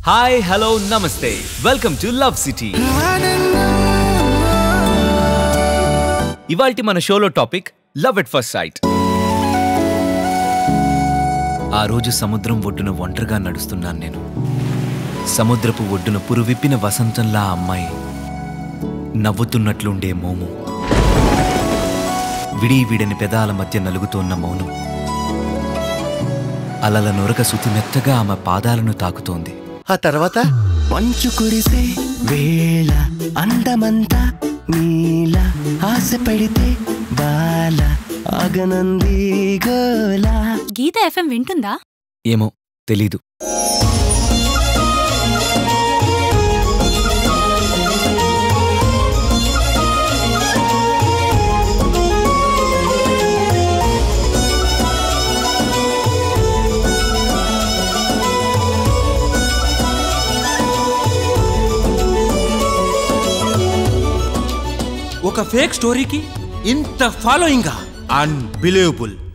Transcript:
hi hello namaste welcome to love city ఇవాల్టి మన షోలో topic love at first sight ఆ రోజు సముద్రం ఒడ్డున ఒంటరిగా నడుస్తున్నాను నేను సముద్రపు ఒడ్డున పురువిప్పిన వసంతంలా ఆ అమ్మాయి నవ్వుతున్నట్లుండే మోము విడి విడని పెదాల మధ్య నలుగుతోన్న మౌనం అలల నొరక శుతి మెత్తగా ఆమె పాదాలను తాకుతోంది ఆ తర్వాత మంచు కురిసే వేళ అందమంతా నీల ఆశ పడితే బాల ఆగనంది గోలా గీత ఎఫ్ఎం వింటుందా ఏమో తెలీదు ఒక ఫేక్ స్టోరీకి ఇంత ఫాలోయింగా అన్బిలీవబుల్